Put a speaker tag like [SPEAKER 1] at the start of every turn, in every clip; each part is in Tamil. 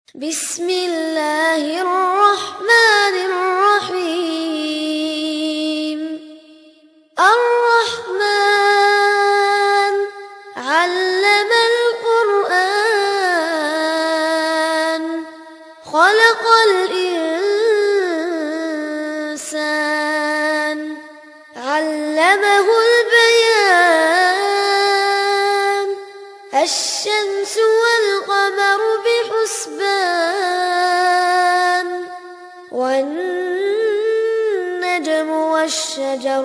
[SPEAKER 1] بسم الله الرحمن الرحيم الرحمن علم القرآن خلق الإنسان علمه البيان الشمس والقمر بحسبان والنجم والشجر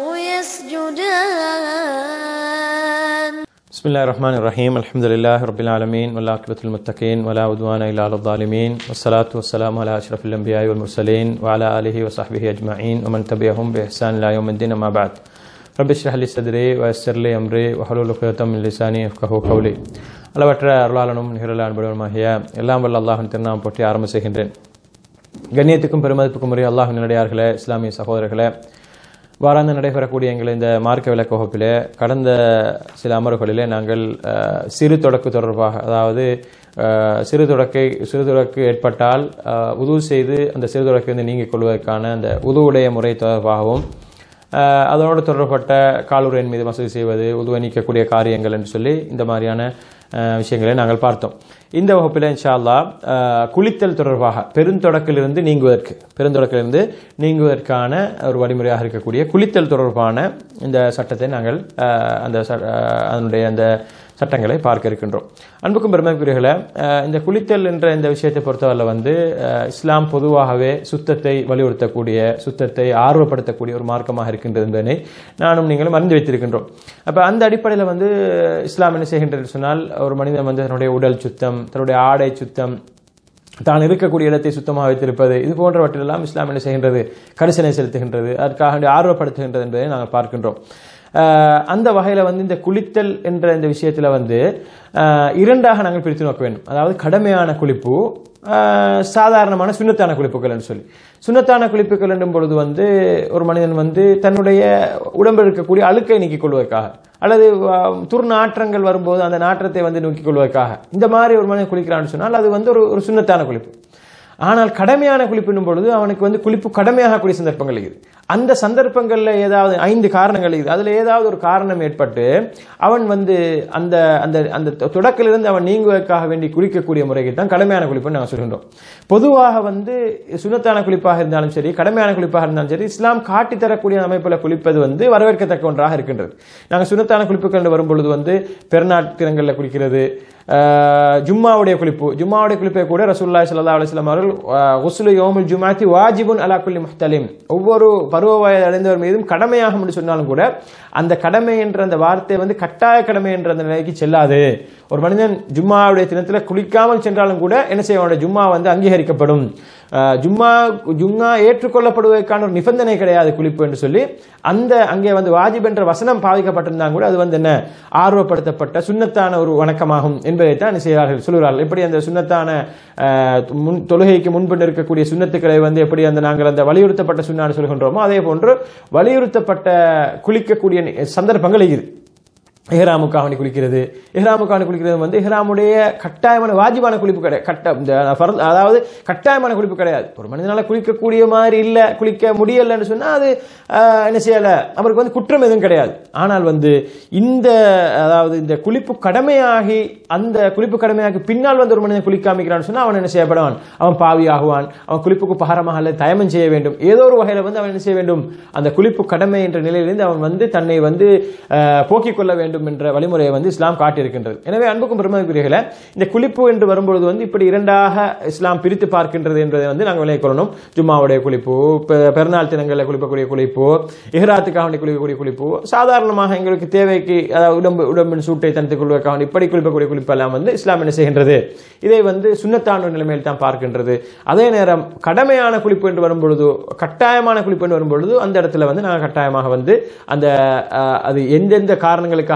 [SPEAKER 1] يسجدان
[SPEAKER 2] بسم الله الرحمن الرحيم الحمد لله رب العالمين والعاقبة للمتقين ولا عدوان إلا على الظالمين والصلاة والسلام على أشرف الأنبياء والمرسلين وعلى آله وصحبه أجمعين ومن تبعهم بإحسان إلى يوم الدين أما بعد رب اشرح لي صدري ويسر لي أمري وحلول عقدة من لساني يفقهوا قولي அளவற்ற அருளாளனும் நிகழல அன்படுவனுமாகிய எல்லாம் வல்ல அல்லாஹின் திருநாம் போற்றி ஆரம்ப செய்கின்றேன் கண்ணியத்துக்கும் பெருமதிப்புக்கும் உரிய அல்லாஹின் நிலையார்களே இஸ்லாமிய சகோதரர்களே வாராந்து நடைபெறக்கூடிய எங்கள் இந்த மார்க்க விளக்க வகுப்பிலே கடந்த சில அமர்வுகளிலே நாங்கள் அஹ், சிறு தொடக்கு தொடர்பாக அதாவது அஹ், சிறு தொடக்கை சிறு தொடக்கு ஏற்பட்டால் அஹ், உது செய்து அந்த சிறு தொடக்கை வந்து நீங்கிக் கொள்வதற்கான அந்த உதுவுடைய முறை தொடர்பாகவும் அஹ், அதனோடு தொடர்பட்ட காலுரையின் மீது வசதி செய்வது உதுவை நீக்கக்கூடிய காரியங்கள் என்று சொல்லி இந்த மாதிரியான அஹ், விஷயங்களை நாங்கள் பார்த்தோம் இந்த வகுப்பில் இன்ஷா அல்லாஹ் அஹ், குளித்தல் தொடர்பாக பெருந்தொடக்கிலிருந்து நீங்குவதற்கு பெருந்தொடக்கிலிருந்து நீங்குவதற்கான ஒரு வழிமுறையாக இருக்கக்கூடிய குளித்தல் தொடர்பான இந்த சட்டத்தை நாங்கள் அஹ், அந்த ச- அஹ், அதனுடைய அந்த சட்டங்களை பார்க்க இருக்கின்றோம் அன்புக்கும் பெருமைக்குரியர்களே அஹ், இந்த குளித்தல் என்ற இந்த விஷயத்தை பொறுத்தவரை வந்து அஹ், இஸ்லாம் பொதுவாகவே சுத்தத்தை வலியுறுத்தக்கூடிய சுத்தத்தை ஆர்வப்படுத்தக்கூடிய ஒரு மார்க்கமாக இருக்கின்றது என்பதனை நானும் நீங்களும் அறிந்து வைத்திருக்கின்றோம் அப்ப அந்த அடிப்படையில் வந்து இஸ்லாம் என்ன செய்கின்றது சொன்னால் ஒரு மனிதன் வந்து தன்னுடைய உடல் சுத்தம் தன்னுடைய ஆடை சுத்தம் தான் இருக்கக்கூடிய இடத்தை சுத்தமாக வைத்திருப்பது இது போன்றவற்றிலெல்லாம் இஸ்லாம் என்ன செய்கின்றது கரிசனை செலுத்துகின்றது அதற்காக வேண்டி ஆர்வப்படுத்துகின்றது என்பதை நாங்கள் பார்க்கின்றோம் அஹ் அந்த வகையில் வந்து இந்த குளித்தல் என்ற இந்த விஷயத்தில் வந்து அஹ் இரண்டாக நாங்கள் பிரித்து நோக்க வேண்டும் அதாவது கடமையான குளிப்பு அஹ் சாதாரணமான சுண்ணத்தான குளிப்புகள் என்று சொல்லி சுண்ணத்தான குளிப்புகள் என்னும் பொழுது வந்து ஒரு மனிதன் வந்து தன்னுடைய உடம்பில் இருக்கக்கூடிய அழுக்கை நீக்கிக் கொள்வதற்காக அல்லது அஹ், துர்நாற்றங்கள் வரும்போது அந்த நாற்றத்தை வந்து நீக்கிக் கொள்வதற்காக இந்த மாதிரி ஒரு மனிதன் குளிக்கிறான்னு சொன்னால் அது வந்து ஒரு ஒரு சுண்ணத்தான குளிப்பு ஆனால் கடமையான குளிப்பினும் பொழுது அவனுக்கு வந்து குளிப்பு கடமையாகக்கூடிய சந்தர்ப்பங்கள் இருக்குது அந்த சந்தர்ப்பங்களில் ஏதாவது ஐந்து காரணங்கள் இருக்குது அதில் ஏதாவது ஒரு காரணம் ஏற்பட்டு அவன் வந்து அந்த அந்த அந்த தொடக்கிலிருந்து அவன் நீங்குவதற்காக வேண்டி குளிக்கக்கூடிய முறைக்கு தான் கடமையான குளிப்புன்னு நாங்கள் சொல்கின்றோம் பொதுவாக வந்து சுனத்தான குளிப்பாக இருந்தாலும் சரி கடமையான குளிப்பாக இருந்தாலும் சரி இஸ்லாம் காட்டி தரக்கூடிய அமைப்பில் குளிப்பது வந்து வரவேற்கத்தக்க ஒன்றாக இருக்கின்றது நாங்கள் சுனத்தான குளிப்புகள் என்று வரும்பொழுது வந்து பெருநாட்டிரங்களில் குளிக்கிறது ஆஹ், ஜும்மாவுடைய குளிப்பு ஜும்மாவுடைய குளிப்பை கூட ரசூலுல்லாஹி ஸல்லல்லாஹு அலைஹி வஸல்லம் அவர்கள் உஸ்லு யோமுல் ஜுமாத்தி வாஜிபுன் அலா குல்லி முஹ்தலிம் ஒவ்வொரு பருவ வயது அடைந்தவர் மீதும் கடமையாகும் என்று சொன்னாலும் கூட அந்த கடமை என்ற அந்த வார்த்தை வந்து கட்டாய கடமை என்ற அந்த நிலைக்கு செல்லாது ஒரு மனிதன் ஜும்மாவுடைய தினத்தில் குளிக்காமல் சென்றாலும் கூட என்ன செய்ய வேண்டும் ஜும்மா வந்து அங்கீகரிக்கப்படும் ஆஹ், ஜும்மா ஜும்மா ஏற்றுக்கொள்ளப்படுவதற்கான ஒரு நிபந்தனை கிடையாது குளிப்பு என்று சொல்லி அந்த அங்கே வந்து வாஜிப் என்ற வசனம் பாதிக்கப்பட்டிருந்தாலும் கூட அது வந்து என்ன ஆர்வப்படுத்தப்பட்ட சுண்ணத்தான ஒரு வணக்கமாகும் என்பதைத்தான் என்ன செய்கிறார்கள் சொல்கிறார்கள் எப்படி அந்த சுண்ணத்தான ஆஹ், முன் தொழுகைக்கு முன்பு இருக்கக்கூடிய சுண்ணத்துக்களை வந்து எப்படி அந்த நாங்கள் அந்த வலியுறுத்தப்பட்ட சுண்ணான்னு சொல்கின்றோமோ அதே போன்று வலியுறுத்தப்பட்ட குளிக்கக்கூடிய நி- சந்தர்ப்பங்கள் இது இஹ்ராமுக்கு அவனை குளிக்கிறது இஹ்ராமுக்கு அவனை குளிக்கிறது வந்து இஹ்ராமுடைய கட்டாயமான வாஜிபான குளிப்பு கிடையாது கட்ட இந்த ஃபர்த் அதாவது கட்டாயமான குளிப்பு கிடையாது ஒரு மனிதனால குளிக்கக்கூடிய மாதிரி இல்லை குளிக்க முடியலைன்னு சொன்னா அது ஆஹ், என்ன செய்யல அவருக்கு வந்து குற்றம் எதுவும் கிடையாது ஆனால் வந்து இந்த அதாவது இந்த குளிப்பு கடமையாகி அந்த குளிப்பு கடமையாகி பின்னால் வந்து ஒரு மனிதன் குளிக்காமிக்கிறான்னு சொன்னா அவன் என்ன செய்யப்படுவான் அவன் பாவி ஆகுவான் அவன் குளிப்புக்கு பகரமாக அல்லது தயமம் செய்ய வேண்டும் ஏதோ ஒரு வகையில் வந்து அவன் என்ன செய்ய வேண்டும் அந்த குளிப்பு கடமை என்ற நிலையிலிருந்து அவன் வந்து தன்னை வந்து ஆஹ், போக்கிக் கொள்ள வேண்டும் என்ற வழிமுறையை வந்து இஸ்லாம் காட்டியிருக்கின்றது எனவே அன்புக்கும் பெருமதிக்குரியர்களே இந்த குளிப்பு என்று வரும்பொழுது வந்து இப்படி இரண்டாக இஸ்லாம் பிரித்து பார்க்கின்றது என்பதை வந்து நாங்கள் விலை கொள்ளணும் ஜும்மாவுடைய குளிப்பு பெ- பெருநாள் தினங்களில் குளிக்கக்கூடிய குளிப்பு இஹ்ராத்துக்காக வேண்டி குளிக்கக்கூடிய குளிப்பு சாதாரணமாக எங்களுக்கு தேவைக்கு அதாவது உடம்பு உடம்பின் சூட்டை தடுத்துக் கொள்வதற்காக வேண்டி இப்படி குளிக்கக்கூடிய குளிப்பு எல்லாம் வந்து இஸ்லாம் என்ன செய்கின்றது இதை வந்து சுண்ணத்தான நிலைமையில் தான் பார்க்கின்றது அதே நேரம் கடமையான குளிப்பு என்று வரும்பொழுது கட்டாயமான குளிப்பு என்று வரும்பொழுது அந்த இடத்துல வந்து நாங்கள் கட்டாயமாக வந்து அந்த அஹ், அது எந்தெந்த காரணங்களுக்காக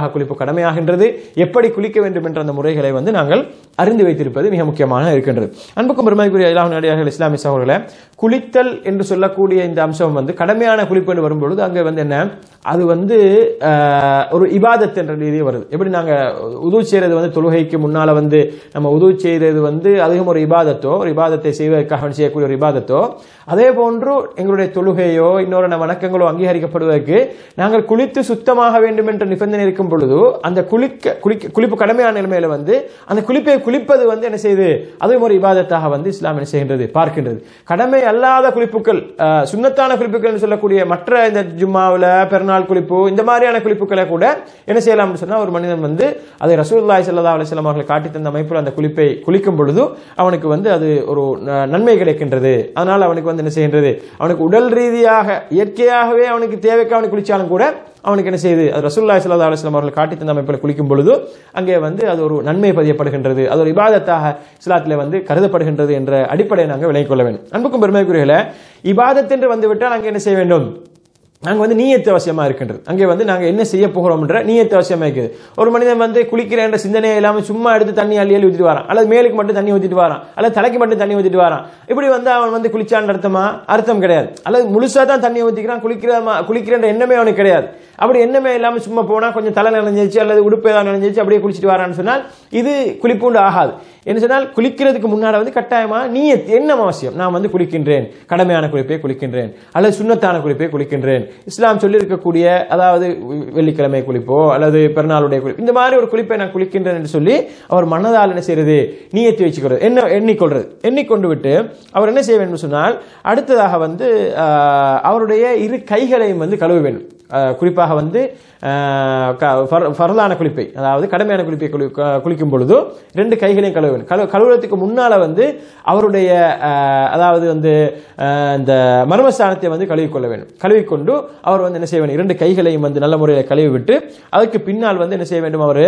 [SPEAKER 2] எதற்காக குளிப்பு கடமையாகின்றது எப்படி குளிக்க வேண்டும் என்ற அந்த முறைகளை வந்து நாங்கள் அறிந்து வைத்திருப்பது மிக முக்கியமாக இருக்கின்றது அன்புக்கும் பெருமைக்குரிய இலாஹ் நடிகார்கள் இஸ்லாமிய சகோதரர்களே குளித்தல் என்று சொல்லக்கூடிய இந்த அம்சம் வந்து கடமையான குளிப்பு என்று வரும்பொழுது அங்கே வந்து என்ன அது வந்து ஆஹ், ஒரு இபாதத் என்ற ரீதியில் வருது எப்படி நாங்க உது செய்யறது வந்து தொழுகைக்கு முன்னால வந்து நம்ம உது செய்யறது வந்து அதுவும் ஒரு இபாதத்தோ ஒரு இபாதத்தை செய்வதற்காக செய்யக்கூடிய ஒரு இபாதத்தோ அதே போன்று எங்களுடைய தொழுகையோ இன்னொரு ந- வணக்கங்களோ அங்கீகரிக்கப்படுவதற்கு நாங்கள் குளித்து சுத்தமாக வேண்டும் என்ற நிபந்தனை இருக்கும் பொழுது அந்த குளிக்க குளிக்க குளிப்பு கடமையான நிலைமையில வந்து அந்த குளிப்பை குளிப்பது வந்து என்ன செய்யுது அதுவும் ஒரு இபாதத்தாக வந்து இஸ்லாம் என்ன செய்கின்றது பார்க்கின்றது கடமை அல்லாத குளிப்புகள் ஆஹ், சுன்னத்தான குளிப்புகள் என்று சொல்லக்கூடிய மற்ற இந்த ஜும்மாவில் பெருநாள் குளிப்பு இந்த மாதிரியான குளிப்புகளை கூட என்ன செய்யலாம்னு சொன்னா ஒரு மனிதன் வந்து அதை ரசூலுல்லாஹி ஸல்லல்லாஹு அலைஹி வஸல்லம் அவர்கள் காட்டி தந்த அமைப்பில் அந்த குளிப்பை குளிக்கும் பொழுது அவனுக்கு வந்து அது ஒரு ந- நன்மை கிடைக்கின்றது அதனால் அவனுக்கு வந்து என்ன செய்கின்றது அவனுக்கு உடல் ரீதியாக இயற்கையாகவே அவனுக்கு தேவைக்கு அவனுக்கு குளிச்சாலும் கூட அவனுக்கு என்ன செய்யுது அது ரசூலுல்லாஹி ஸல்லல்லாஹு அலைஹி வஸல்லம் அவர்கள் காட்டி தந்த அமைப்பில் குளிக்கும் பொழுது அங்கே வந்து அது ஒரு நன்மை பதியப்படுகின்றது அது ஒரு இபாதத்தாக இஸ்லாத்திலே வந்து கருதப்படுகின்றது என்ற அடிப்படையை நாங்கள் விளங்கிக் கொள்ள வேண்டும் அன்புக்கும் பெருமைக்குரியல இபாதத் என்று வந்துவிட்டால் அங்கே என்ன செய்ய வேண்டும் அங்கே வந்து நீயத்து அவசியமா இருக்கின்றது அங்கே வந்து நாங்கள் என்ன செய்ய போகிறோம்ன்ற நீயத்து அவசியமா இருக்குது ஒரு மனிதன் வந்து குளிக்கிற என்ற சிந்தனையே இல்லாமல் சும்மா எடுத்து தண்ணி அள்ளி அள்ளி ஊற்றிட்டு வரான் அல்லது மேலுக்கு மட்டும் தண்ணி ஊற்றிட்டு வரான் அல்லது தலைக்கு மட்டும் தண்ணி ஊற்றிட்டு வரான் இப்படி வந்து அவன் வந்து குளிச்சான்னு அர்த்தமா அர்த்தம் கிடையாது அல்லது முழுசா தான் தண்ணி ஊற்றிக்கிறான் குளிக்கிற குளிக்கிறன்ற எண்ணமே அவனுக்கு கிடையாது அப்படி எண்ணமே இல்லாமல் சும்மா போனா கொஞ்சம் தலை நனைஞ்சிச்சு அல்லது உடுப்பு ஏதாவது நனைஞ்சிச்சு அப்படியே குளிச்சுட்டு வரான்னு சொன்னால் இது குளிப்புண்டு ஆகாது என்ன சொன்னால் குளிக்கிறதுக்கு முன்னால வந்து கட்டாயமா நீயத் எண்ணம் அவசியம் நான் வந்து குளிக்கின்றேன் கடமையான குளிப்பை குளிக்கின்றேன் அல்லது சுண்ணத்தான குளிப்பை குளிக்கின்றேன் இஸ்லாம் சொல்லி இருக்கக்கூடிய அதாவது வெள்ளிக்கிழமை குளிப்போ அல்லது பெருநாளுடைய குளிப்பு இந்த மாதிரி ஒரு குளிப்பை நான் குளிக்கின்றேன் என்று சொல்லி அவர் மனதால் என்ன செய்யறது நீயத்தை வச்சுக்கிறது என்ன எண்ணிக்கொள்றது எண்ணிக்கொண்டு விட்டு அவர் என்ன செய்ய வேண்டும் சொன்னால் அடுத்ததாக வந்து ஆஹ், அவருடைய இரு கைகளையும் வந்து கழுவ வேண்டும் ஆஹ், குறிப்பாக வந்து ஆஹ், க- ஃபர்- ஃபர்லான குளிப்பை அதாவது கடமையான குளிப்பை குளி க- குளிக்கும் பொழுது ரெண்டு கைகளையும் கழுவ வேண்டும் கழு கழுவுறதுக்கு முன்னால வந்து அவருடைய ஆஹ், அதாவது வந்து ஆஹ், இந்த மர்மஸ்தானத்தை வந்து கழுவிக்கொள்ள வேண்டும் கழுவிக்கொண்டு அவர் வந்து என்ன செய்ய வேண்டும் இரண்டு கைகளையும் வந்து நல்ல முறையில் கழுவி விட்டு அதுக்கு பின்னால் வந்து என்ன செய்ய வேண்டும் அவர்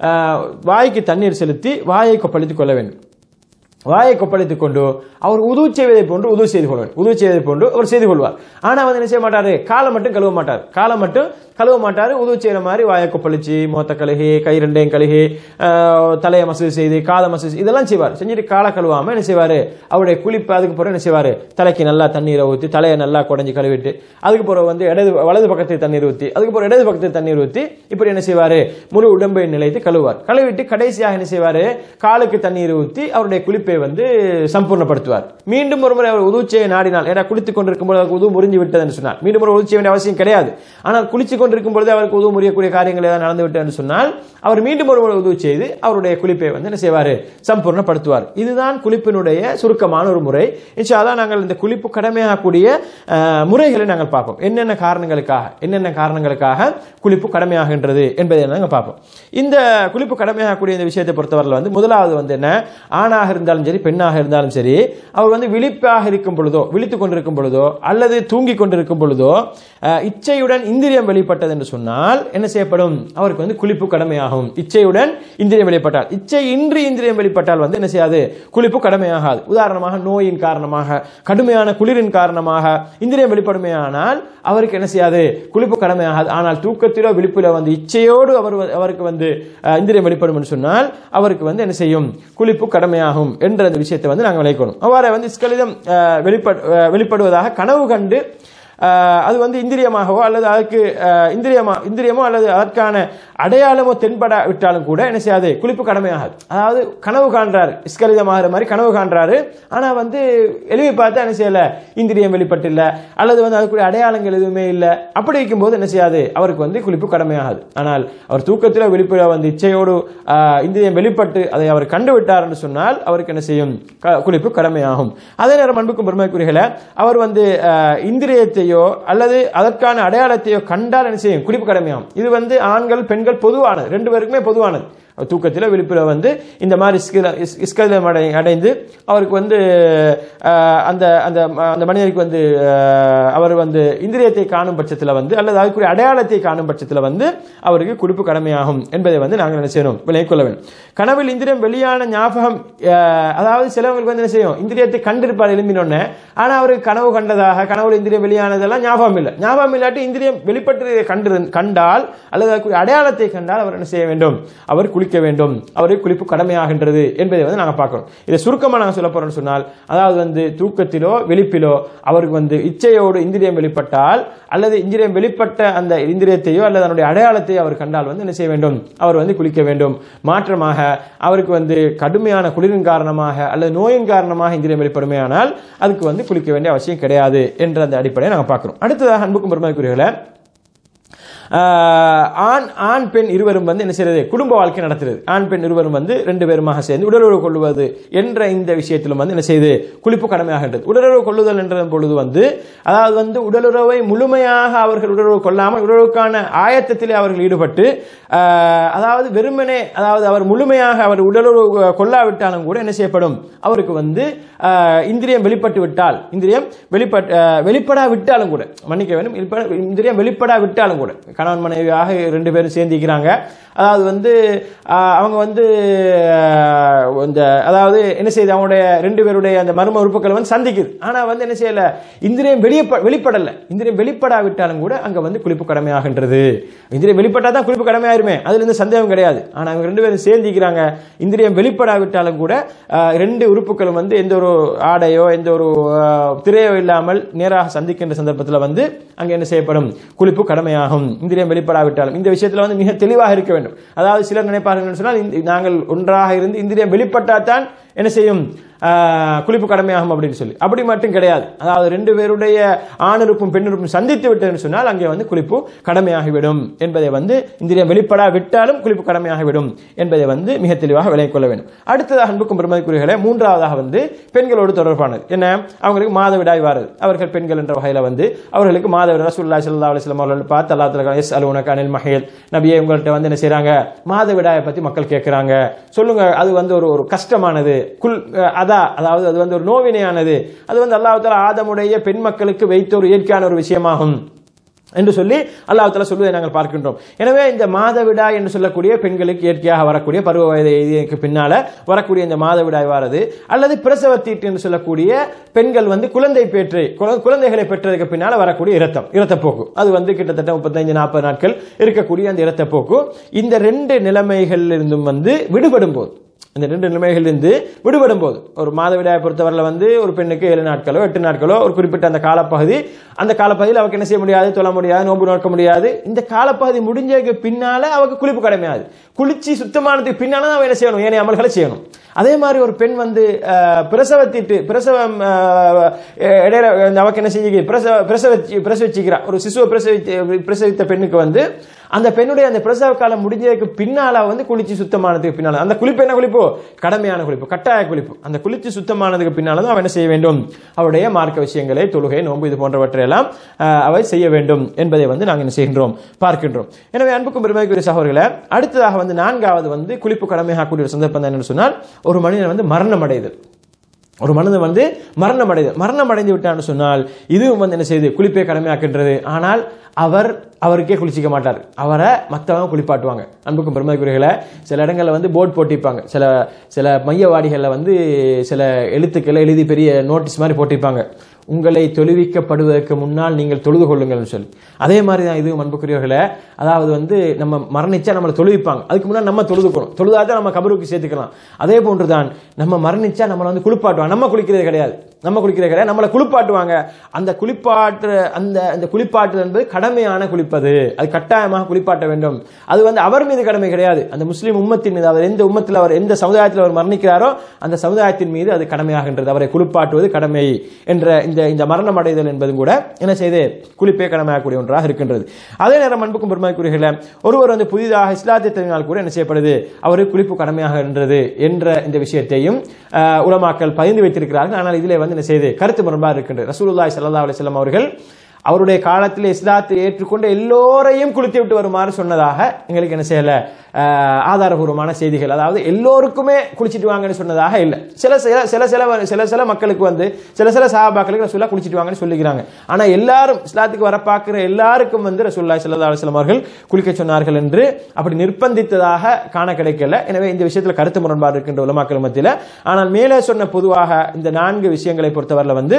[SPEAKER 2] வாய்க்கு தண்ணீர் செலுத்தி வாயை கொப்பளித்துக் கொள்ள வேண்டும் வாயை கொப்பளித்துக் கொண்டு அவர் உது செய்வதை போன்று உது செய்து கொள்வார் உது செய்வதை போன்று அவர் செய்து கொள்வார் ஆனா வந்து என்ன செய்ய மாட்டாரு காலை மட்டும் கழுவ மாட்டார் காலை மட்டும் கழுவ மாட்டாரு உது செய்யற மாதிரி வாயை கொப்பளிச்சு மொத்த கழுகி கை ரெண்டையும் கழுகி ஆஹ், தலையை மசூது செய்து காதை மசூது செய்து இதெல்லாம் செய்வார் செஞ்சுட்டு காலை கழுவாம என்ன செய்வாரு அவருடைய குளிப்பு அதுக்கு பிறகு என்ன செய்வாரு தலைக்கு நல்லா தண்ணீரை ஊற்றி தலையை நல்லா குடஞ்சி கழுவிட்டு அதுக்கு பிறகு வந்து இடது வலது பக்கத்தில் தண்ணீர் ஊற்றி அதுக்கு பிறகு இடது பக்கத்தில் தண்ணீர் ஊற்றி இப்படி என்ன செய்வாரு முழு உடம்பை நிலைத்து கழுவார் கழுவிட்டு கடைசியாக என்ன செய்வாரு காலுக்கு தண்ணீர் ஊற்றி அவருடைய குளிப்பை வந்து சம்பூர்ணப்படுத்துவார் மீண்டும் ஒரு முறை அவர் உதூச்சியை நாடினால் ஏன்னா குளித்துக் கொண்டிருக்கும் போது அவருக்கு உது முறிஞ்சு விட்டது என்று சொன்னார் மீண்டும் ஒரு உதவு செய்ய வேண்டிய அவசியம் கிடையாது ஆனால் குளித்துக் கொண்டிருக்கும் பொழுது அவருக்கு உதவு முறியக்கூடிய காரியங்கள் ஏதாவது நடந்து விட்டது என்று சொன்னால் அவர் மீண்டும் ஒரு முறை உதவு செய்து அவருடைய குளிப்பை வந்து என்ன செய்வார் சம்பூர்ணப்படுத்துவார் இதுதான் குளிப்பினுடைய சுருக்கமான ஒரு முறை இன்ஷால்லா நாங்கள் இந்த குளிப்பு கடமையாகக்கூடிய அஹ், முறைகளை நாங்கள் பார்ப்போம் என்னென்ன காரணங்களுக்காக என்னென்ன காரணங்களுக்காக குளிப்பு கடமையாகின்றது என்பதை நாங்கள் பார்ப்போம் இந்த குளிப்பு கடமையாகக்கூடிய இந்த விஷயத்தை பொறுத்தவரையில் வந்து முதலாவது வந்து என்ன ஆணாக இருந்தாலும் சரி பெண்ணாக இருந்தாலும் சரி அவர் வந்து விழிப்பாக இருக்கும் பொழுதோ விழித்துக் கொண்டிருக்கும் பொழுதோ அல்லது தூங்கி கொண்டிருக்கும் பொழுதோ அஹ், இச்சையுடன் இந்திரியம் வெளிப்பட்டது என்று சொன்னால் என்ன செய்யப்படும் அவருக்கு வந்து குளிப்பு கடமையாகும் இச்சையுடன் இந்திரியம் வெளிப்பட்டால் இச்சை இன்றி இந்திரியம் வெளிப்பட்டால் வந்து என்ன செய்யாது குளிப்பு கடமையாகாது உதாரணமாக நோயின் காரணமாக கடுமையான குளிரின் காரணமாக இந்திரியம் வெளிப்படுமையானால் அவருக்கு என்ன செய்யாது குளிப்பு கடமையாகாது ஆனால் தூக்கத்திலோ விழிப்பிலோ வந்து இச்சையோடு அவர் வ- அவருக்கு வந்து அஹ், இந்திரியம் வெளிப்படும் என்று சொன்னால் அவருக்கு வந்து என்ன செய்யும் குளிப்பு கடமையாகும் என்ற அந்த விஷயத்தை வந்து நாங்கள் விளைக்கணும் அவ்வாறு வந்து இஸ்கலிதம் அஹ், வெளிப்படு அஹ், வெளிப்படுவதாக கனவு கண்டு அஹ், அது வந்து இந்திரியமாகவோ அல்லது அதுக்கு அஹ், இந்திரியமா இந்திரியமோ அல்லது அதற்கான அடையாளமோ தென்பட விட்டாலும் கூட என்ன செய்யாது குளிப்பு கடமையாகாது அதாவது கனவு காண்றாரு இஸ்கலிதமாகிற மாதிரி கனவு காண்றாரு ஆனா வந்து எழுவி பார்த்தா என்ன செய்யல இந்திரியம் வெளிப்பட்டில்ல அல்லது வந்து அதுக்குரிய அடையாளங்கள் எதுவுமே இல்லை அப்படி இருக்கும்போது என்ன செய்யாது அவருக்கு வந்து குளிப்பு கடமையாகாது ஆனால் அவர் தூக்கத்தில் வெளிப்பட வந்து இச்சையோடு ஆஹ், இந்திரியம் வெளிப்பட்டு அதை அவர் கண்டு விட்டார் என்று சொன்னால் அவருக்கு என்ன செய்யும் க- குளிப்பு கடமையாகும் அதே நேரம் அன்புக்கும் பெருமைக்குரியல அவர் வந்து ஆஹ், இந்திரியத்தையோ அல்லது அதற்கான அடையாளத்தையோ கண்டால் என்ன செய்யும் குளிப்பு கடமையாகும் இது வந்து ஆண்கள் பெண்கள் பொதுவானது ரெண்டு பேருக்குமே பொதுவானது தூக்கத்தில் விழிப்பில் வந்து இந்த மாதிரி இஸ்கில- இஸ்- இஸ்கலம் அடை அடைந்து அவருக்கு வந்து ஆஹ், அந்த அந்த அந்த மனிதருக்கு வந்து ஆஹ், அவர் வந்து இந்திரியத்தை காணும் பட்சத்தில் வந்து அல்லது அதுக்குரிய அடையாளத்தை காணும் பட்சத்தில் வந்து அவருக்கு குடிப்பு கடமையாகும் என்பதை வந்து நாங்கள் என்ன செய்யணும் விலகிக் கொள்ள வேண்டும் கனவில் இந்திரியம் வெளியான ஞாபகம் ஆஹ், அதாவது சிலவங்களுக்கு வந்து என்ன செய்யும் இந்திரியத்தை கண்டிருப்பார் எழும்பினோடனே ஆனால் அவருக்கு கனவு கண்டதாக கனவுல இந்திரியம் வெளியானதெல்லாம் ஞாபகம் இல்லை ஞாபகம் இல்லாட்டி இந்திரியம் வெளிப்பட்டு கண்டு கண்டால் அல்லது அதுக்குரிய அடையாளத்தை கண்டால் அவர் என்ன செய்ய வேண்டும் அவர் குளிக்க வேண்டும் அவருக்கு குளிப்பு கடமையாகின்றது என்பதை வந்து நாங்கள் பார்க்கிறோம் இதை சுருக்கமாக நாங்கள் சொல்ல போறோம்னு சொன்னால் அதாவது வந்து தூக்கத்திலோ வெளிப்பிலோ அவருக்கு வந்து இச்சையோடு இந்திரியம் வெளிப்பட்டால் அல்லது இந்திரியம் வெளிப்பட்ட அந்த இந்திரியத்தையோ அல்லது அதனுடைய அடையாளத்தையோ அவர் கண்டால் வந்து என்ன செய்ய வேண்டும் அவர் வந்து குளிக்க வேண்டும் மாற்றமாக அவருக்கு வந்து கடுமையான குளிரின் காரணமாக அல்லது நோயின் காரணமாக இந்திரியம் வெளிப்படுமையானால் அதுக்கு வந்து குளிக்க வேண்டிய அவசியம் கிடையாது என்ற அந்த அடிப்படையை நாங்கள் பார்க்கிறோம் அடுத்ததாக அன்புக்கும் பெருமைக்குரியவர்களே ஆஹ் ஆண் ஆண் பெண் இருவரும் வந்து என்ன செய்யறது குடும்ப வாழ்க்கை நடத்துறது ஆண் பெண் இருவரும் வந்து ரெண்டு பேருமாக சேர்ந்து உடலுறவு கொள்வது என்ற இந்த விஷயத்திலும் வந்து என்ன செய்யுது குளிப்பு கடமையாகின்றது உடலுறவு கொள்ளுதல் என்ற பொழுது வந்து அதாவது வந்து உடலுறவை முழுமையாக அவர்கள் உடலுறவு கொள்ளாமல் உடலுறவுக்கான ஆயத்தத்திலே அவர்கள் ஈடுபட்டு ஆஹ் அதாவது வெறுமனே அதாவது அவர் முழுமையாக அவர் உடலுறவு கொள்ளாவிட்டாலும் கூட என்ன செய்யப்படும் அவருக்கு வந்து ஆஹ் இந்திரியம் வெளிப்பட்டு விட்டால் இந்திரியம் வெளிப்பட் ஆஹ் வெளிப்படா விட்டாலும் கூட மன்னிக்க வேண்டும் வெளிப்பட- இந்திரியம் வெளிப்படா விட்டாலும் கூட கணவன் மனைவியாக ரெண்டு பேரும் சேர்ந்திக்கிறாங்க அதாவது வந்து ஆஹ் அவங்க வந்து ஆஹ் இந்த அதாவது என்ன செய்யுது அவங்களுடைய ரெண்டு பேருடைய அந்த மர்ம உறுப்புகள் வந்து சந்திக்குது ஆனா வந்து என்ன செய்யல இந்திரியம் வெளிய வெளிப்படல இந்திரியம் வெளிப்படாவிட்டாலும் கூட அங்க வந்து குளிப்பு கடமையாகின்றது இந்திரியம் வெளிப்பட்டா தான் குளிப்பு கடமையாயிருமே அதுல இருந்து சந்தேகம் கிடையாது ஆனா அவங்க ரெண்டு பேரும் சேர்ந்திக்கிறாங்க இந்திரியம் வெளிப்படாவிட்டாலும் கூட ஆஹ் ரெண்டு உறுப்புகளும் வந்து எந்த ஒரு ஆடையோ எந்த ஒரு ஆஹ் திரையோ இல்லாமல் நேராக சந்திக்கின்ற சந்தர்ப்பத்தில் வந்து அங்க என்ன செய்யப்படும் குளிப்பு கடமையாகும் இந்திரியம் வெளிப்படாவிட்டாலும் இந்த விஷயத்துல வந்து மிக தெளிவாக இருக்க வேண்டும் அதாவது சிலர் நினைப்பார்கள் என்று சொன்னால் இந்த- நாங்கள் ஒன்றாக இருந்து இந்திரியம் வெளிப்பட்டாதான் என்ன செய்யும் ஆஹ், குளிப்பு கடமையாகும் அப்படின்னு சொல்லி அப்படி மட்டும் கிடையாது அதாவது ரெண்டு பேருடைய ஆணிருப்பும் பெண்ணிருப்பும் சந்தித்து விட்டதுன்னு சொன்னால் அங்கே வந்து குளிப்பு கடமையாகிவிடும் என்பதை வந்து இந்திரியம் வெளிப்படா விட்டாலும் குளிப்பு கடமையாகிவிடும் என்பதை வந்து மிக தெளிவாக விளங்கிக் கொள்ள வேண்டும் அடுத்ததாக அன்புக்கும் பெருமதிக்குரியர்களே மூன்றாவதாக வந்து பெண்களோடு தொடர்பானது என்ன அவங்களுக்கு மாதவிடாய் வாரது அவர்கள் பெண்கள் என்ற வகையில் வந்து அவர்களுக்கு மாதவிடாய் ரசூல்லா ஸல்லல்லாஹு அலைஹி வஸல்லம் அவர்கள் பார்த்து அல்லாஹ் தஆலா எஸ் அலுவனக் அனில் மஹேல் நபியே உங்கள்கிட்ட வந்து என்ன செய்றாங்க மாதவிடாயை பத்தி மக்கள் கேட்கறாங்க சொல்லுங்க அது வந்து ஒரு ஒரு கஷ்டமானது குல் அஹ், அதா அதாவது அது வந்து ஒரு நோவினையானது அது வந்து அல்லாஹ் தஆலா ஆதமுடைய பெண் மக்களுக்கு வைத்த ஒரு இயற்கையான ஒரு விஷயமாகும் என்று சொல்லி அல்லாஹ் தஆலா சொல்வதை நாங்கள் பார்க்கின்றோம் எனவே இந்த மாதவிடாய் என்று சொல்லக்கூடிய பெண்களுக்கு இயற்கையாக வரக்கூடிய பருவ வயதுக்கு பின்னால வரக்கூடிய இந்த மாதவிடாய் வாரது அல்லது பிரசவத்தீட்டு என்று சொல்லக்கூடிய பெண்கள் வந்து குழந்தை பெற்று குழ- குழந்தைகளை பெற்றதுக்கு பின்னால வரக்கூடிய இரத்தம் இரத்தப்போக்கு அது வந்து கிட்டத்தட்ட முப்பத்தைந்து நாற்பது நாட்கள் இருக்கக்கூடிய அந்த இரத்தப்போக்கு இந்த ரெண்டு நிலைமைகளில் இருந்தும் வந்து விடுபடும் போது இந்த ரெண்டு நிலைமைகளிலிருந்து விடுபடும் போது ஒரு மாதவிடாயை பொறுத்தவரையில் வந்து ஒரு பெண்ணுக்கு ஏழு நாட்களோ எட்டு நாட்களோ ஒரு குறிப்பிட்ட அந்த காலப்பகுதி அந்த காலப்பகுதியில் அவருக்கு என்ன செய்ய முடியாது தொழ முடியாது நோன்பு நோக்க முடியாது இந்த காலப்பகுதி முடிஞ்சதுக்கு பின்னால அவருக்கு குளிப்பு கடமையாது குளிச்சு சுத்தமானதுக்கு பின்னால தான் அவ என்ன செய்யணும் ஏனைய அமல்களை செய்யணும் அதே மாதிரி ஒரு பெண் வந்து அஹ், பிரசவத்திட்டு பிரசவம் அஹ், இடையில இந்த அவக்கு என்ன செஞ்சு பிரசவ பிரசவச்சி பிரசவிச்சிக்கிறா ஒரு சிசுவை பிரசவித்து பிரசவித்த பெண்ணுக்கு வந்து அந்த பெண்ணுடைய அந்த பிரசவ காலம் முடிஞ்சதுக்கு பின்னால அவ வந்து குளிச்சு சுத்தமானதுக்கு பின்னால அந்த குளிப்பு என்ன குளிப்பு கடமையான குளிப்பு கட்டாய குளிப்பு அந்த குளிச்சு சுத்தமானதுக்கு பின்னால தான் அவன் என்ன செய்ய வேண்டும் அவருடைய மார்க்க விஷயங்களை தொழுகை நோன்பு இது போன்றவற்றை எல்லாம் அஹ், அவை செய்ய வேண்டும் என்பதை வந்து நாங்கள் என்ன செய்கின்றோம் பார்க்கின்றோம் எனவே அன்புக்கும் பெருமைக்குரிய சகோதரர்களே அடுத்ததாக வந்து நான்காவது வந்து குளிப்பு கடமையாகக்கூடிய ஒரு சந்தர்ப்பம் தான் என்னன்னு சொன்னால் ஒரு மனிதன் வந்து மரணம் அடைதல் ஒரு மனிதன் வந்து மரணம் அடைது மரணம் அடைந்து விட்டான்னு சொன்னால் இதுவும் வந்து என்ன செய்யுது குளிப்பை கடமையாக்கின்றது ஆனால் அவர் அவருக்கே குளிச்சிக்க மாட்டார் அவரை மற்றவங்க குளிப்பாட்டுவாங்க அன்புக்கும் பெருமைக்குரியகளை சில இடங்களில் வந்து போர்டு போட்டிருப்பாங்க சில சில மையவாடிகளில் வந்து சில எழுத்துக்களை எழுதி பெரிய நோட்டீஸ் மாதிரி போட்டிருப்பாங்க உங்களை தொழுவிக்கப்படுவதற்கு முன்னால் நீங்கள் தொழுது கொள்ளுங்கள்னு சொல்லி அதே மாதிரி தான் இதுவும் அன்புக்குரியவர்களே அதாவது வந்து நம்ம மரணிச்சா நம்மளை தொழுவிப்பாங்க அதுக்கு முன்னாடி நம்ம தொழுதுக்கணும் தொழுதா தான் நம்ம கபருக்கு சேர்த்துக்கலாம் அதே போன்று தான் நம்ம மரணிச்சா நம்மளை வந்து குளிப்பாட்டுவாங்க நம்ம குளிக்கிறது கிடையாது நம்ம குளிக்கிறது கிடையாது நம்மளை குளிப்பாட்டுவாங்க அந்த குளிப்பாட்டு அந்த அந்த குளிப்பாட்டு என்பது கடமையான குளிப்பது அது கட்டாயமாக குளிப்பாட்ட வேண்டும் அது வந்து அவர் மீது கடமை கிடையாது அந்த முஸ்லீம் உம்மத்தின் மீது அவர் எந்த உம்மத்தில் அவர் எந்த சமுதாயத்தில் அவர் மரணிக்கிறாரோ அந்த சமுதாயத்தின் மீது அது கடமையாகின்றது அவரை குளிப்பாட்டுவது கடமை என்ற இந்த இந்த மரணம் அடைதல் என்பதும் கூட என்ன செய்து குளிப்பே கடமையாகக்கூடிய ஒன்றாக இருக்கின்றது அதே நேரம் அன்புக்கும் பெருமைக்குரியர்களே ஒருவர் வந்து புதிதாக இஸ்லாத்தை தெரிவினால் கூட என்ன செய்யப்படுது அவருக்கு குளிப்பு கடமையாகின்றது என்ற இந்த விஷயத்தையும் ஆஹ், உலமாக்கள் பகிர்ந்து வைத்திருக்கிறார்கள் ஆனால் இதிலே வந்து என்ன செய்து கருத்து முரண்பாக இருக்கின்றது ரசூலுல்லாஹி ஸல்லல்லாஹு அலைஹி வஸல்லம் அவர்கள் அவருடைய காலத்தில் இஸ்லாத்தை ஏற்றுக்கொண்டு எல்லோரையும் குளித்து விட்டு வருமாறு சொன்னதாக எங்களுக்கு என்ன செய்யல ஆஹ், ஆதாரபூர்வமான செய்திகள் அதாவது எல்லோருக்குமே குளிச்சிட்டு வாங்கன்னு சொன்னதாக இல்லை சில சில சில சில சில சில மக்களுக்கு வந்து சில சில சஹாபாக்களுக்கு ரசூல்லா குளிச்சிட்டு வாங்கன்னு சொல்லிக்கிறாங்க ஆனா எல்லாரும் இஸ்லாத்துக்கு வர பார்க்கிற எல்லாருக்கும் வந்து ரசூல்லா ஸல்லல்லாஹு அலைஹி வஸல்லம் அவர்கள் குளிக்க சொன்னார்கள் என்று அப்படி நிர்பந்தித்ததாக காண கிடைக்கல எனவே இந்த விஷயத்துல கருத்து முரண்பாடு இருக்கின்ற உலமாக்கள் மத்தியில் ஆனால் மேலே சொன்ன பொதுவாக இந்த நான்கு விஷயங்களை பொறுத்தவரையில் வந்து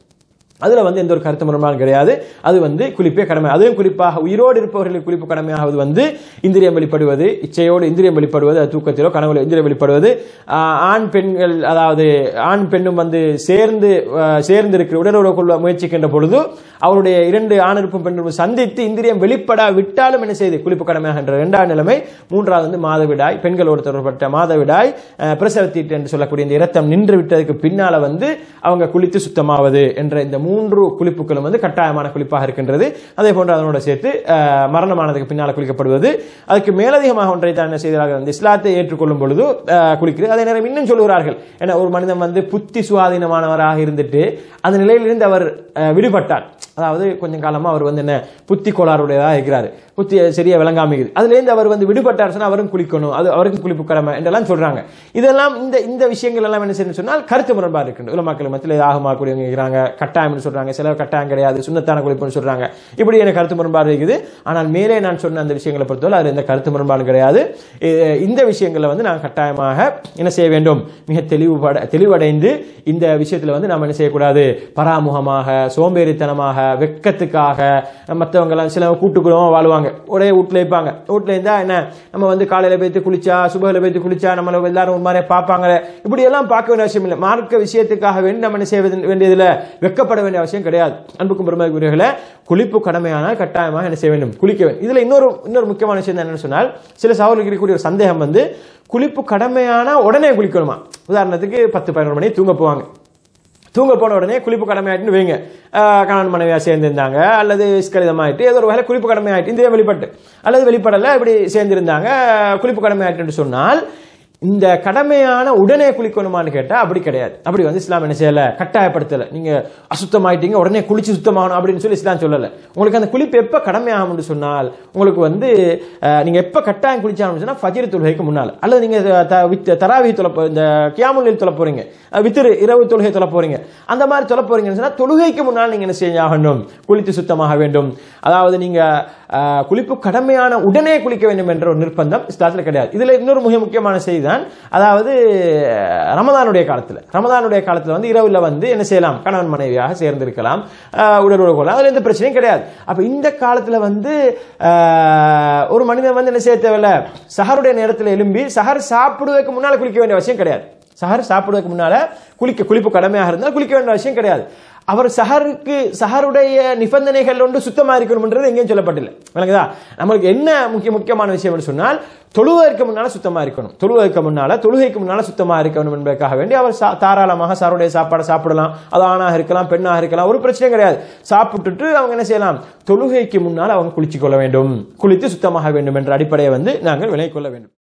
[SPEAKER 2] அதுல வந்து எந்த ஒரு கருத்து முரண்பாடும் கிடையாது அது வந்து குளிப்பே கடமை அதுவும் குறிப்பாக உயிரோடு இருப்பவர்களுக்கு குளிப்பு கடமையாவது வந்து இந்திரியம் வெளிப்படுவது இச்சையோடு இந்திரியம் வெளிப்படுவது அது தூக்கத்திலோ கனவுல இந்திரியம் வெளிப்படுவது ஆஹ், ஆண் பெண்கள் அதாவது ஆண் பெண்ணும் வந்து சேர்ந்து ஆஹ், சேர்ந்து இருக்கிற உடலுறவு கொள்ள முயற்சிக்கின்ற பொழுது அவருடைய இரண்டு ஆணிருப்பும் பெண்ணும் சந்தித்து இந்திரியம் வெளிப்பட விட்டாலும் என்ன செய்து குளிப்பு கடமையாகின்ற இரண்டாம் நிலைமை மூன்றாவது வந்து மாதவிடாய் பெண்களோடு தொடர்பட்ட மாதவிடாய் அஹ், பிரசவத்தீட்டு என்று சொல்லக்கூடிய இந்த இரத்தம் நின்று விட்டதுக்கு பின்னால வந்து அவங்க குளித்து சுத்தமாவது என்ற இந்த மூன்று குளிப்புகளும் வந்து கட்டாயமான குளிப்பாக இருக்கின்றது அதே போன்று அதனோட சேர்த்து அஹ், மரணமானதுக்கு பின்னால் குளிக்கப்படுவது அதுக்கு மேலதிகமாக ஒன்றை தான் என்ன செய்கிறார்கள் இந்த இஸ்லாத்தை ஏற்றுக்கொள்ளும் பொழுது அஹ், குளிக்கிறது அதே நேரம் இன்னும் சொல்லுகிறார்கள் ஏன்னா ஒரு மனிதன் வந்து புத்தி சுவாதீனமானவராக இருந்துட்டு அந்த நிலையிலிருந்து அவர் அஹ், விடுபட்டார் அதாவது கொஞ்சம் காலமா அவர் வந்து என்ன புத்தி கோளாறுடையதாக இருக்கிறார் புத்தி சரியா விளங்காமிக்குது அதுலேருந்து அவர் வந்து விடுபட்டார் சொன்னா அவரும் குளிக்கணும் அது அவருக்கு குளிப்பு கடமை என்றெல்லாம் சொல்றாங்க இதெல்லாம் இந்த இந்த விஷயங்கள் எல்லாம் என்ன செய்யணும் சொன்னால் கருத்து முரண்பாடு இருக்கின்ற உலமாக்கள் மத்தியில் இது ஆகமா கூடியவங்க இருக்கிறாங்க கட்டாயம்னு சொல்றாங்க சிலர் கட்டாயம் கிடையாது சுண்ணத்தான குளிப்புன்னு சொல்றாங்க இப்படி எனக்கு கருத்து முரண்பாடு இருக்குது ஆனால் மேலே நான் சொன்ன அந்த விஷயங்களை பொறுத்தவரை அது எந்த கருத்து முரண்பாடு கிடையாது இ- இந்த விஷயங்களை வந்து நான் கட்டாயமாக என்ன செய்ய வேண்டும் மிக தெளிவுபட தெளிவடைந்து இந்த விஷயத்துல வந்து நாம் என்ன செய்யக்கூடாது பராமுகமாக சோம்பேறித்தனமாக வெக்கத்துக்காக மற்றவங்க எல்லாம் சில கூட்டுக்குழுவா வாழ்வாங்க ஒரே வீட்டில் இருப்பாங்க வீட்டில் இருந்தா என்ன நம்ம வந்து காலையில போய்த்து குளிச்சா சுபகில போய்த்து குளிச்சா நம்மள எல்லாரும் ஒரு மாதிரி பார்ப்பாங்க இப்படி எல்லாம் பார்க்க வேண்டிய அவசியம் இல்லை மார்க்க விஷயத்துக்காக வேண்டி நம்ம என்ன செய்ய வேண்டியதில்லை வெக்கப்பட வேண்டிய அவசியம் கிடையாது அன்புக்கும் பெருமைக்குரியவர்களே குளிப்பு கடமையானால் கட்டாயமாக என்ன செய்ய வேண்டும் குளிக்க வேண்டும் இதுல இன்னொரு இன்னொரு முக்கியமான விஷயம் என்னன்னு சொன்னால் சில சகோதரர்களுக்கு இருக்கக்கூடிய ஒரு சந்தேகம் வந்து குளிப்பு கடமையானா உடனே குளிக்கணுமா உதாரணத்துக்கு பத்து பதினொரு மணி தூங்க போவாங்க தூங்க போன உடனே குளிப்பு கடமையாயிட்டுன்னு வைங்க ஆஹ் கணவன் மனைவியா சேர்ந்திருந்தாங்க அல்லது ஸ்கலிதமாயிட்டு ஏதோ ஒரு வகையில் குளிப்பு கடமையாயிட்டு இந்த வெளிப்பட்டு அல்லது வெளிப்படல இப்படி சேர்ந்திருந்தாங்க குளிப்பு கடமையாயிட்டுன்னு சொன்னால் இந்த கடமையான உடனே குளிக்கணுமான்னு கேட்டா அப்படி கிடையாது அப்படி வந்து இஸ்லாம் என்ன செய்யல கட்டாயப்படுத்தல நீங்க அசுத்தமாயிட்டீங்க உடனே குளிச்சு சுத்தமாகணும் அப்படின்னு சொல்லி இஸ்லாம் சொல்லல உங்களுக்கு அந்த குளிப்பு எப்ப கடமையாகும்னு சொன்னால் உங்களுக்கு வந்து அஹ், நீங்க எப்ப கட்டாயம் குளிச்சாகணும்னு சொன்னா ஃபஜ்ர் தொழுகைக்கு முன்னால் அல்லது நீங்க த- வித்- தராவி தொலை போ- இந்த கியாமுல் தொலை போறீங்க அஹ், வித்திரு இரவு தொழுகை தொலை போறீங்க அந்த மாதிரி தொலை போறீங்கன்னு சொன்னா தொழுகைக்கு முன்னால் நீங்க என்ன செய்யாகணும் குளித்து சுத்தமாக வேண்டும் அதாவது நீங்க அஹ், குளிப்பு கடமையான உடனே குளிக்க வேண்டும் என்ற ஒரு நிர்பந்தம் இஸ்லாத்தில் கிடையாது இதுல இன்னொரு மிக முக்கியமான செய்தி தான் அதாவது அஹ், ரமதானுடைய காலத்துல ரமதானுடைய காலத்துல வந்து இரவுல வந்து என்ன செய்யலாம் கணவன் மனைவியாக சேர்ந்திருக்கலாம் அஹ், உடல் உறவு கொள்ளலாம் அதுல எந்த பிரச்சனையும் கிடையாது அப்ப இந்த காலத்துல வந்து அஹ், ஒரு மனிதன் வந்து என்ன செய்ய தேவையில்ல சஹருடைய நேரத்தில் எழும்பி சஹர் சாப்பிடுவதற்கு முன்னால குளிக்க வேண்டிய அவசியம் கிடையாது சஹர் சாப்பிடுவதற்கு முன்னால குளிக்க குளிப்பு கடமையாக இருந்தால் குளிக்க வேண்டிய அவசியம் கிடையாது அவர் சஹருக்கு சஹருடைய நிபந்தனைகள் ஒன்று சுத்தமா இருக்கணும்ன்றது எங்கேயும் சொல்லப்பட்டில்லை விளங்குதா நம்மளுக்கு என்ன முக்கிய முக்கியமான விஷயம் சொன்னால் தொழுவதற்கு முன்னால சுத்தமா இருக்கணும் தொழுவதற்கு முன்னால தொழுகைக்கு முன்னால சுத்தமா இருக்கணும் என்பதற்காக வேண்டி அவர் சா- தாராளமாக சாருடைய சாப்பாடை சாப்பிடலாம் அது ஆணாக இருக்கலாம் பெண்ணாக இருக்கலாம் ஒரு பிரச்சனையும் கிடையாது சாப்பிட்டுட்டு அவங்க என்ன செய்யலாம் தொழுகைக்கு முன்னால் அவங்க குளிச்சு கொள்ள வேண்டும் குளித்து சுத்தமாக வேண்டும் என்ற அடிப்படையை வந்து நாங்கள் விலை கொள்ள வேண்டும்